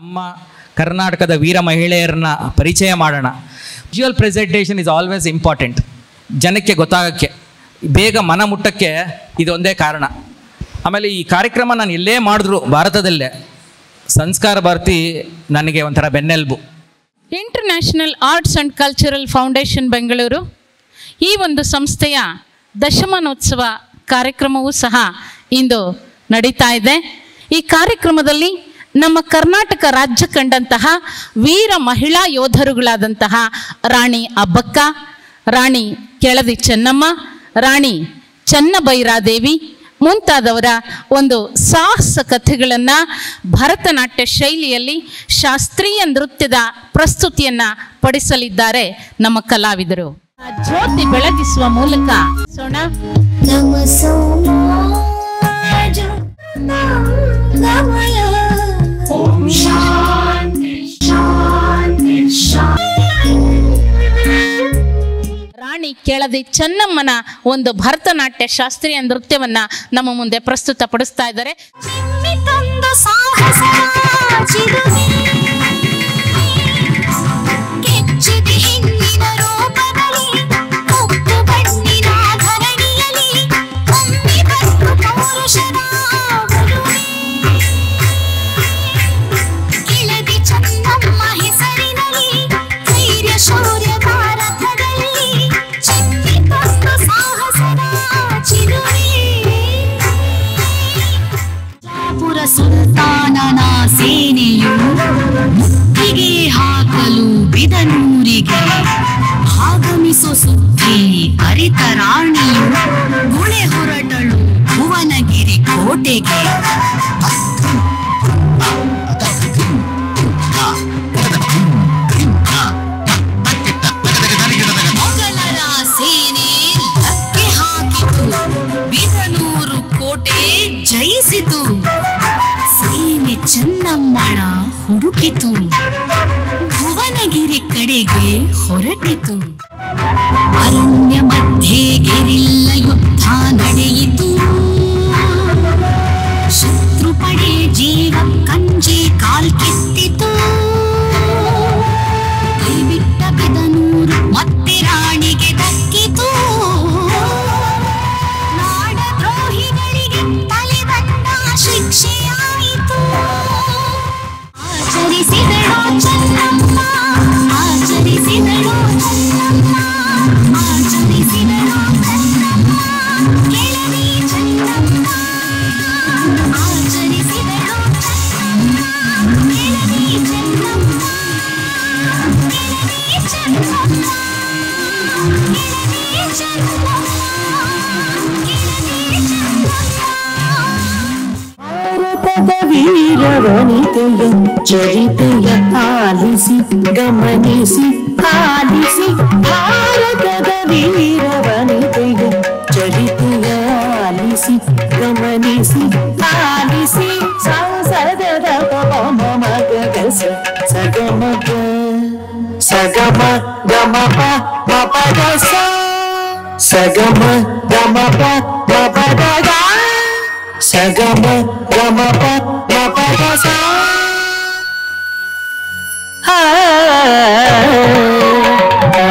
ನಮ್ಮ ಕರ್ನಾಟಕದ ವೀರ ಮಹಿಳೆಯರನ್ನ ಪರಿಚಯ ಮಾಡೋಣ visual presentation is always important ಜನಕ್ಕೆ ಗೊತ್ತಾಗೋಕ್ಕೆ ಬೇಗ ಮನ ಮುಟ್ಟಕ್ಕೆ ಇದೊಂದೇ ಕಾರಣ ಆಮೇಲೆ ಈ ಕಾರ್ಯಕ್ರಮ ನಾನು ಎಲ್ಲೇ ಮಾಡಿದ್ರು ಭಾರತದಲ್ಲೇ ಸಂಸ್ಕಾರ ಭಾರತಿ ನನಗೆ ಒಂಥರ ಬೆನ್ನೆಲುಬು international arts and cultural foundation Bengaluru ಈ ಒಂದು ಸಂಸ್ಥೆಯ ದಶಮಾನೋತ್ಸವ ಕಾರ್ಯಕ್ರಮವೂ ಸಹ ಇಂದು ನಡೀತಾ ಇದೆ ಈ ಕಾರ್ಯಕ್ರಮದಲ್ಲಿ ನಮ್ಮ ಕರ್ನಾಟಕ ರಾಜ್ಯ ಕಂಡಂತಹ ವೀರ ಮಹಿಳಾ ಯೋಧರುಗಳಾದಂತಹ ರಾಣಿ ಅಬ್ಬಕ್ಕ ರಾಣಿ ಕೆಳದಿ ಚೆನ್ನಮ್ಮ ರಾಣಿ ಚನ್ನಬೈರಾದೇವಿ ಮುಂತಾದವರ ಒಂದು ಸಾಹಸ ಕಥೆಗಳನ್ನು ಭರತನಾಟ್ಯ ಶೈಲಿಯಲ್ಲಿ ಶಾಸ್ತ್ರೀಯ ನೃತ್ಯದ ಪ್ರಸ್ತುತಿಯನ್ನ ಪಡಿಸಲಿದ್ದಾರೆ ನಮ್ಮ ಕಲಾವಿದರು ಜ್ಯೋತಿ ಬೆಳಗಿಸುವ ಮೂಲಕ ಸೋಣ ನಮಸೋಮಾಜು ನಮಯ ಓಂ ಶಾಂತಿ ಶಾಂತಿ ರಾಣಿ ಕೆಳದಿ ಚೆನ್ನಮ್ಮನ ಒಂದು ಭರತನಾಟ್ಯ ಶಾಸ್ತ್ರೀಯ ನೃತ್ಯವನ್ನ ನಮ್ಮ ಮುಂದೆ ಪ್ರಸ್ತುತಪಡಿಸ್ತಾ ಇದ್ದಾರೆ ಚಿಮ್ಮಿ ತಂದ ಸಾಹಸ ಚಿರುನಿ ಕೆಚ್ಚಿದೆ ಹಿಂದಿನ ರೂಪದಲ್ಲಿ ಉಪ್ಪು ಬಣ್ಣಿನ ಧರಣಿಯಲ್ಲಿ ಒಮ್ಮೆ ಬಂದು ಪೌರುಷನ ಬರುವೆ. ಕೆಳದಿ ಚನ್ನಮ್ಮ ಹೆಸರಿನಲ್ಲಿ ಧೈರ್ಯ ಶೌರ್ಯ ಭಾರತದಲ್ಲಿ ಚಿಮ್ಮಿ ತಂದ ಸಾಹಸದ ಚಿರುನಿ ಪುರ ಸುಲ್ತಾನನ ಸೇನೆಯು ಮುತ್ತಿಗೆ ಹಾಕಲು ಬಿದನೂರಿಗೆ ಆಗಮಿಸೋ ಸುದ್ದಿ ಅರಿತ ರಾಣಿಯು ಗುಳೆ ಹೊರಟಳು ಭುವನಗಿರಿ ಕೋಟೆಗೆ ಮೊಘಲರ ಸೇನೆ ಧಕ್ಕೆ ಹಾಕಿತು ಬಿದನೂರು ಕೋಟೆ ಜಯಿಸಿತು ಸೇನೆ ಚೆನ್ನಮ್ಮಳ ಹುಡುಕಿತು ಭುವನಗಿರಿ ಕಡೆಗೆ ಹೊರಟಿತು ಅರಣ್ಯ ಮಧ್ಯೆ ಗೆರಿಲ್ಲ ಯುದ್ಧ ನಡೆಯಿತು ಶತ್ರು ಪಡೆ ಜೀವ ಕಂಜಿ ಕಾಲ್ಕಿತ್ತಿತು ಕೈಬಿಟ್ಟ ಬೆದನೂರು ಮತ್ತೆ ರಾಣಿಗೆ ದಕ್ಕಿತು ನಾಡದ್ರೋಹಿಗಳಿಗೆ ತಲೆ ಬಂದ ಶಿಕ್ಷೆಯಾಯಿತು ಆಚರಿಸಿದಳು ಚೆನ್ನಮ್ಮ ಆಚರಿಸಿದಳು ಚೆನ್ನಮ್ಮ ಆಚರಿಸಿದಳು ಚೆನ್ನಮ್ಮ ಕೆಳದಿ ಚೆನ್ನಮ್ಮ ಆಚರಿಸಿದಳು ಚೆನ್ನಮ್ಮ ಕೆಳದಿ ಚೆನ್ನಮ್ಮ ಕೆಳದಿ ಚೆನ್ನಮ್ಮ ಕೆಳದಿ ಚೆನ್ನಮ್ಮ ಕೆಳದಿ ಚೆನ್ನಮ್ಮ ಭಾರತದ ವೀರವನಿತೆಯ ಚರಿತೆಯ ಆಲಿಸಿ ಗಮನಿಸಿ ಆಲಿಸಿ ಭಾರತದ ವೀರವನಿತೆಯ ಚರಿತೆಯ ಆಲಿಸಿ ಗಮನಿಸಿ ಆಲಿಸಿ ಸಂಸದದ ಪವನ ಗಸ ಸಗಮಗ ಸಗಮ ಗಮ ಪ ಮಪದ ಸ ಸಗಮ ಗಮ ಪ ಮಪದ ಗ ಸಗಮ ಗಮ ಪ ಮಪದ ಸ ಆ, ಆ,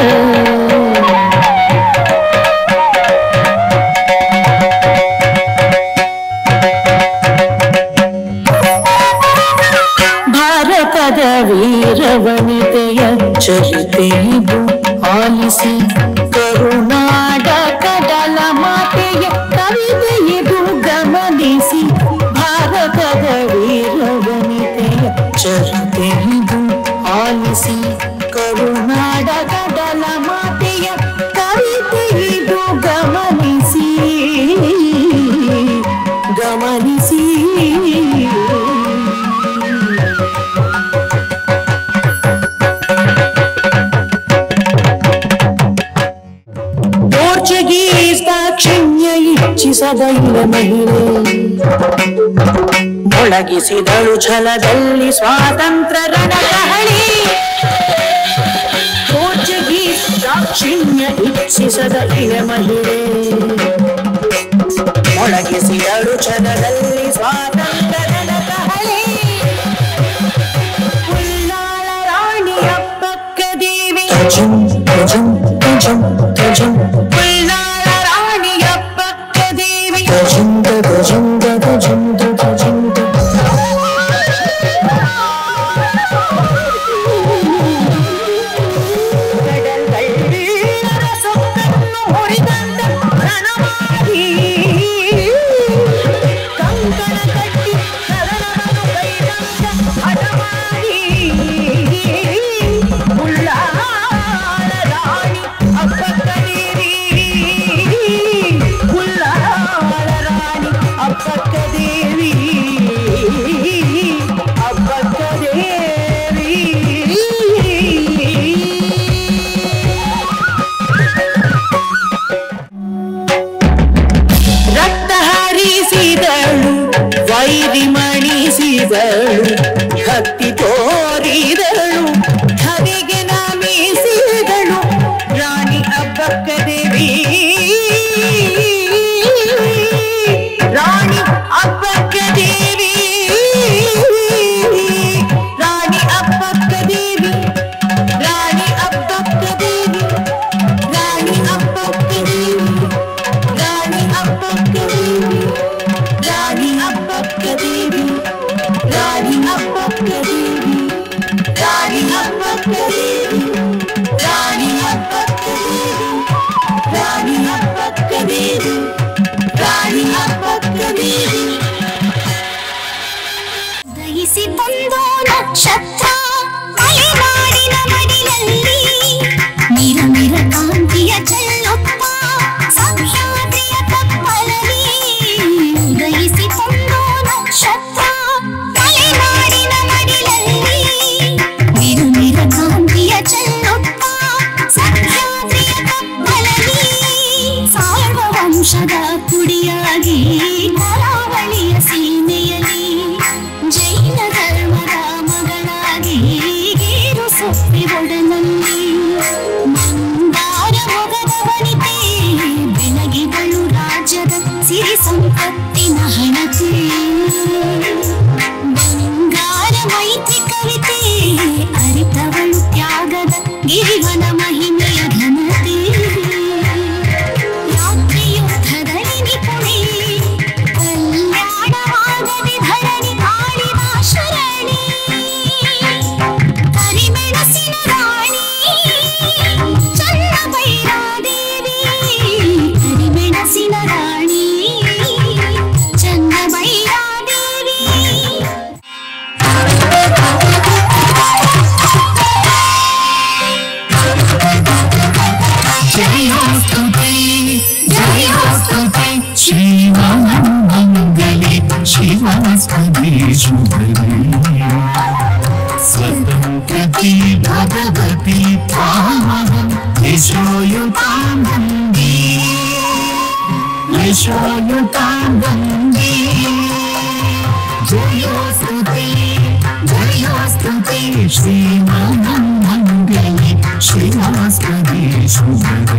ಭಾರತದ ವೀರವನಿತೆಯ ಚರಿತೆಯಿದು ಆಲಿಸಿ ಕರುನಾಡ ಕಡಲ ಮಾತೆಯ ಕವಿತೆಯಿದು ಗಮನಿಸಿ ಭಾರತದ ವೀರವನಿತೆಯ ಚರಿತೆಯಿದು ಆಲಿಸಿ ಕರುನಾಡ ಕಡಲ ಮಾತೆಯ ಕವಿತೆಯಿದು ಗಮನಿಸಿ ಗಮನಿಸಿ ಪೋರ್ಚುಗೀಸ್ ದಾಕ್ಷಿಣ್ಯ ಇಚ್ಛಿಸದ ಇಳ ಮಹಿಳೆ ಮೊಳಗಿಸಿದಳು ಛಲದಲ್ಲಿ ಸ್ವಾತಂತ್ರ್ಯ ರಣಕಹಳಿ ಪೋರ್ಚುಗೀಸ್ ದಾಕ್ಷಿಣ್ಯ ಇಚ್ಛಿಸದ ಇಳ ಮಹಿಳೆ ಮೊಳಗಿಸಿದಳು ಛಲದಲ್ಲಿ ಸ್ವಾತಂತ್ರ್ಯ ರಣಕಹಳಿ ಗಜಂ ಗಜಂ ಗಜಂ ಗಜಂ ಬಳ್ಳಾಳ ರಾಣಿಯಪ್ಪ ದೇವಿ ಗಜಂ ಗಜಂ ಗಜಂ ಗಜಂ ಸೊಕ್ಕನ್ನು ಹೊರಿದಂತ ರಣಮಾಡಿ ಕಂಕಣ ಕಟ್ಟಿ ಸರಳವನ್ನು ಕೈದಂತ ಹಠಮಾಡಿ ಉಳ್ಳಾಳ ರಾಣಿ ಅಪ್ಪಕ್ಕದೇವಿ ಉಳ್ಳಾಳ ರಾಣಿ ಅಪ್ಪಕ್ಕದೇವಿ ಅಪ್ಪಕ್ಕದೇವಿ ರಕ್ತ ಹರಿಸಿದಳು ವೈರಿ ಮಣಿಸಿದಳು ಭಕ್ತಿ ತೋರಿದಳು ಹರಿಗೆ ನಮಿಸಿದಳು ರಾಣಿ ಅಬ್ಬಕ್ಕ ದೇವಿ ರಾಣಿ ಅಬ್ಬಕ್ಕ ದೇವಿ ರಾಣಿ ಅಬ್ಬಕ್ಕ ದೇವಿ ರಾಣಿ ಅಬ್ಬಕ್ಕ ದೇವಿ ರಾಣಿ ಅಬ್ಬಕ್ಕ ದೇವಿ ರಾಣಿ ಅಪ್ಪಕ್ಕ ದೇವಿ ರಾಣಿ ಅಪ್ಪಕ್ಕ ದೇವಿ ರಾಣಿ ಅಪ್ಪಕ್ಕ ದೇವಿ ರಾಣಿ ಅಪ್ಪಕ್ಕ ದೇವಿ ರಾಣಿ ಅಪ್ಪಕ್ಕ ದೇವಿ ರಾಣಿ ಅಪ್ಪಕ್ಕ ದೇವಿ ರಾಣಿ ಅಪ್ಪಕ್ಕ ದೇವಿ ದಯಿಸಿ ಬಂದು ನಕ್ಷತ್ರ ಮಲೆನಾಡಿನ ಮಡಿಲಲ್ಲಿ ನಿರ ನಿರ ಕಾಂತಿಯ ಚೆಲ್ಲುತ್ತ ಸಹ್ಯಾದ್ರಿಯ ತಪ್ಪಲಲ್ಲಿ ದಯಿಸಿ ಬಂದು ನಕ್ಷತ್ರ ಮಲೆನಾಡಿನ ಮಡಿಲಲ್ಲಿ ನಿರ ನಿರ ಕಾಂತಿಯ ಚೆಲ್ಲುತ್ತ ಸಹ್ಯಾದ್ರಿಯ ತಪ್ಪಲಲ್ಲಿ ಸಾರ್ವ ವಂಶದ ಕುಡಿಯಾಗಿ ಕರಾವಳಿಯ ಸೀಮೆಯಲ್ಲಿ ಜೈನ ಧರ್ಮದ ಮಗಳಾಗಿ ಗೀರು ಸೊಪ್ಪಿ ಒಡನಲ್ಲಿ ಮಂದಾರ ಮೊಗದ ವನಿತೆ ಬೆಳಗಿದಳು ರಾಜ್ಯದ ಸಿರಿ ಸಂಪತ್ತಿನ ಹಣತೆ ಬಂಗಾರ ಮೈತ್ರಿ ಕವಿತೆ ಅರಿತವಳು ತ್ಯಾಗದ ಗಿರಿವನ ಮಹಿಮೆಯ ಘನತೆ ರಾತ್ರಿಯುದ್ಧದಲ್ಲಿ ನಿಪುಣಿ ಕಲ್ಯಾಣವಾಗದೆ ಧರಣಿ ಕಾಳಿದ ಶರಣಿ ಕರಿಮೆಣಸಿನ ರಾಣಿ ಚನ್ನ ಭೈರಾದೇವಿ ಕರಿಮೆಣಸಿನ ರಾಣಿ ಚನ್ನ ಭೈರಾದೇವಿ जयोस्तुते जयोस्तुते श्रीमङ्गले शिवस्पदे शुभदे स्वतन्त्रति भगवति त्वामहं यशोयुतां वन्दे यशोयुतां वन्दे जयोस्तुते जयोस्तुते श्रीमङ्गले शिवस्पदे शुभदे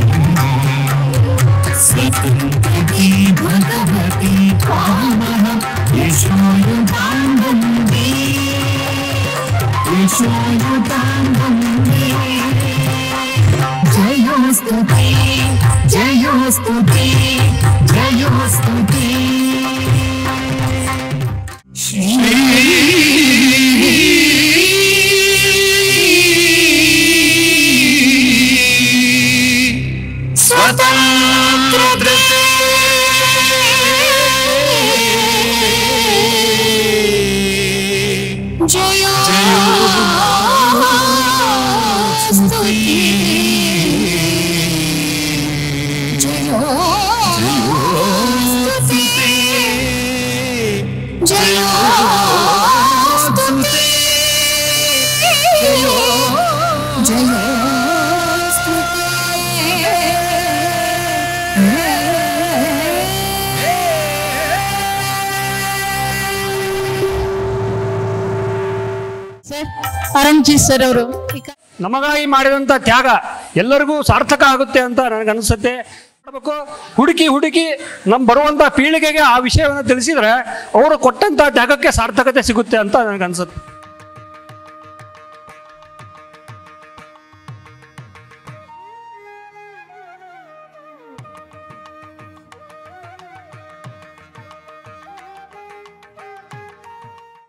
स्वतन्त्रति भगवति त्वामहं यशोयुतां वन्दे यशोयुतां वन्दे जयोस्तुते जयोस्तुते जयोस्तुते ಜಯ ಸ್ತುತಿ ಜಯ ಸ್ತುತಿ ಜಯ ಸ್ತುತಿ ಜಯ ಸರ್ ಅರುಣ್ಜಿ ಸರ್ ಅವರು ನಮಗಾಗಿ ಮಾಡಿದಂಥ ತ್ಯಾಗ ಎಲ್ಲರಿಗೂ ಸಾರ್ಥಕ ಆಗುತ್ತೆ ಅಂತ ನನಗನ್ಸುತ್ತೆ ಮಾಡಬೇಕು ಹುಡುಕಿ ಹುಡುಕಿ ನಮ್ಮ ಬರುವಂಥ ಪೀಳಿಗೆಗೆ ಆ ವಿಷಯವನ್ನು ತಿಳಿಸಿದ್ರೆ ಅವರು ಕೊಟ್ಟಂಥ ತ್ಯಾಗಕ್ಕೆ ಸಾರ್ಥಕತೆ ಸಿಗುತ್ತೆ ಅಂತ ನನಗನ್ಸುತ್ತೆ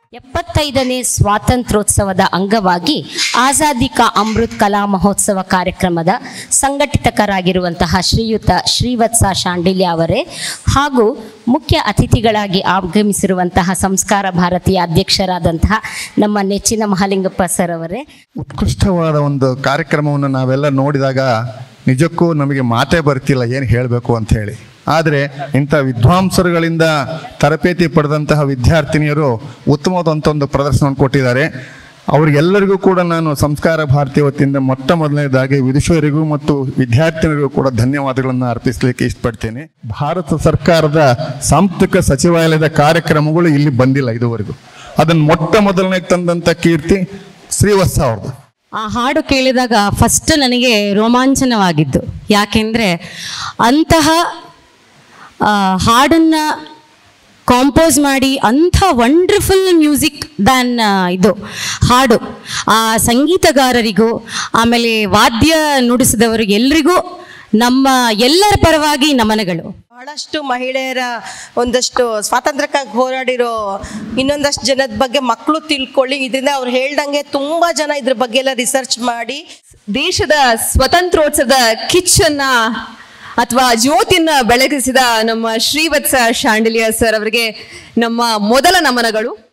ಎಪ್ಪತ್ತೈದನೇ ಸ್ವಾತಂತ್ರ್ಯೋತ್ಸವದ ಅಂಗವಾಗಿ ಆಜಾದಿ ಕಾ ಅಮೃತ್ ಕಲಾ ಮಹೋತ್ಸವ ಕಾರ್ಯಕ್ರಮದ ಸಂಘಟಿತಕರಾಗಿರುವಂತಹ ಶ್ರೀಯುತ ಶ್ರೀವತ್ಸ ಶಾಂಡಿಲ್ಯ ಅವರೇ ಹಾಗೂ ಮುಖ್ಯ ಅತಿಥಿಗಳಾಗಿ ಆಗಮಿಸಿರುವಂತಹ ಸಂಸ್ಕಾರ ಭಾರತೀಯ ಅಧ್ಯಕ್ಷರಾದಂತಹ ನಮ್ಮ ನೆಚ್ಚಿನ ಮಹಾಲಿಂಗಪ್ಪ ಸರ್ ಅವರೇ ಉತ್ಕೃಷ್ಟವಾದ ಒಂದು ಕಾರ್ಯಕ್ರಮವನ್ನು ನಾವೆಲ್ಲ ನೋಡಿದಾಗ ನಿಜಕ್ಕೂ ನಮಗೆ ಮಾತೇ ಬರ್ತಿಲ್ಲ ಏನು ಹೇಳಬೇಕು ಅಂತ ಹೇಳಿ ಆದರೆ ಇಂಥ ವಿದ್ವಾಂಸರುಗಳಿಂದ ತರಬೇತಿ ಪಡೆದಂತಹ ವಿದ್ಯಾರ್ಥಿನಿಯರು ಉತ್ತಮವಾದಂಥ ಒಂದು ಪ್ರದರ್ಶನವನ್ನು ಕೊಟ್ಟಿದ್ದಾರೆ ಅವರಿಗೆಲ್ಲರಿಗೂ ಕೂಡ ನಾನು ಸಂಸ್ಕಾರ ಭಾರತಿ ವತಿಯಿಂದ ಮೊಟ್ಟ ಮೊದಲನೇದಾಗಿ ವಿದುಷರಿಗೂ ಮತ್ತು ವಿದ್ಯಾರ್ಥಿನಿಗೂ ಕೂಡ ಧನ್ಯವಾದಗಳನ್ನು ಅರ್ಪಿಸಲಿಕ್ಕೆ ಇಷ್ಟಪಡ್ತೇನೆ ಭಾರತ ಸರ್ಕಾರದ ಸಾಂಸ್ಥಿಕ ಸಚಿವಾಲಯದ ಕಾರ್ಯಕ್ರಮಗಳು ಇಲ್ಲಿ ಬಂದಿಲ್ಲ ಇದುವರೆಗೂ ಅದನ್ನು ಮೊಟ್ಟ ಮೊದಲನೇ ತಂದಂಥ ಕೀರ್ತಿ ಶ್ರೀವತ್ಸ ಅವ್ರದ್ದು ಆ ಹಾಡು ಕೇಳಿದಾಗ ಫಸ್ಟ್ ನನಗೆ ರೋಮಾಂಚನವಾಗಿದ್ದು ಯಾಕೆಂದರೆ ಅಂತಹ ಆ, ಹಾಡನ್ನ ಕಾಂಪೋಸ್ ಮಾಡಿ ಅಂಥ ವಂಡರ್ಫುಲ್ ಮ್ಯೂಸಿಕ್ ದ್ಯಾನ್ ಇದು ಹಾಡು ಆ ಸಂಗೀತಗಾರರಿಗೂ ಆಮೇಲೆ ವಾದ್ಯ ನುಡಿಸಿದವರಿಗೆ ಎಲ್ರಿಗೂ ನಮ್ಮ ಎಲ್ಲರ ಪರವಾಗಿ ನಮನಗಳು ಬಹಳಷ್ಟು ಮಹಿಳೆಯರ ಒಂದಷ್ಟು ಸ್ವಾತಂತ್ರ್ಯಕ್ಕಾಗಿ ಹೋರಾಡಿರೋ ಇನ್ನೊಂದಷ್ಟು ಜನದ ಬಗ್ಗೆ ಮಕ್ಕಳು ತಿಳ್ಕೊಳ್ಳಿ ಇದರಿಂದ ಅವ್ರು ಹೇಳ್ದಂಗೆ ತುಂಬಾ ಜನ ಇದ್ರ ಬಗ್ಗೆ ಎಲ್ಲ ರಿಸರ್ಚ್ ಮಾಡಿ ದೇಶದ ಸ್ವತಂತ್ರೋತ್ಸವದ ಕಿಚ್ಚನ್ನ ಅಥವಾ ಜ್ಯೋತಿಯನ್ನ ಬೆಳಗಿಸಿದ ನಮ್ಮ ಶ್ರೀವತ್ಸ ಶಾಂಡಿಲಿಯ ಸರ್ ಅವರಿಗೆ ನಮ್ಮ ಮೊದಲ ನಮನಗಳು